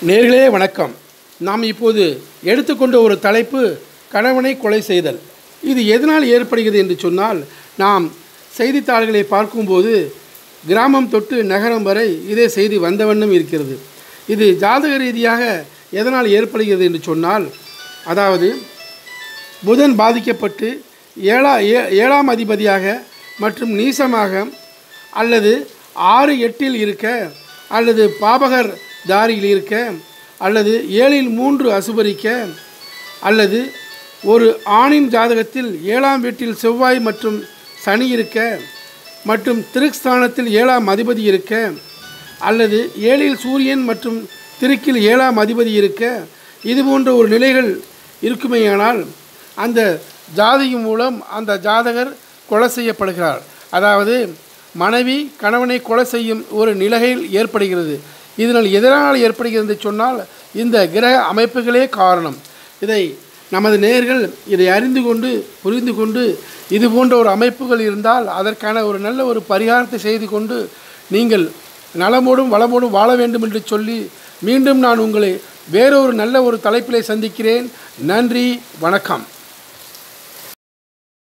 நேர்களே வணக்கம் நாம் இப்போது எடுத்துக்கொண்ட ஒரு தலைப்பு கணவனை கொலை செய்தல் இது எதனால் ஏற்படுகிறது என்று சொன்னால் நாம் செய்தித்தாள்களை பார்க்கும்போது கிராமம் தொட்டு நகரம் வரை இதே செய்தி வந்த வண்ணம் இருக்கிறது இது ஜாதக ரீதியாக எதனால் ஏற்படுகிறது என்று சொன்னால் அதாவது புதன் பாதிக்கப்பட்டு ஏழா ஏ ஏழாம் அதிபதியாக மற்றும் நீசமாக அல்லது ஆறு எட்டில் இருக்க அல்லது பாபகர் தாரியில் இருக்க அல்லது ஏழில் மூன்று அசுபரிக்க அல்லது ஒரு ஆணின் ஜாதகத்தில் ஏழாம் வீட்டில் செவ்வாய் மற்றும் சனி இருக்க மற்றும் திருக்ஸ்தானத்தில் ஏழாம் அதிபதி இருக்க அல்லது ஏழில் சூரியன் மற்றும் திருக்கில் ஏழாம் அதிபதி இருக்க இது போன்ற ஒரு நிலைகள் இருக்குமேயானால் அந்த ஜாதியின் மூலம் அந்த ஜாதகர் கொலை செய்யப்படுகிறார் அதாவது மனைவி கணவனை கொலை செய்யும் ஒரு நிலையில் ஏற்படுகிறது இதனால் எதனால் ஏற்படுகிறது என்று சொன்னால் இந்த கிரக அமைப்புகளே காரணம் இதை நமது நேயர்கள் இதை அறிந்து கொண்டு புரிந்து கொண்டு இது போன்ற ஒரு அமைப்புகள் இருந்தால் அதற்கான ஒரு நல்ல ஒரு பரிகாரத்தை செய்து கொண்டு நீங்கள் நலமோடும் வளமோடும் வாழ வேண்டும் என்று சொல்லி மீண்டும் நான் உங்களை வேறொரு நல்ல ஒரு தலைப்பிலே சந்திக்கிறேன் நன்றி வணக்கம்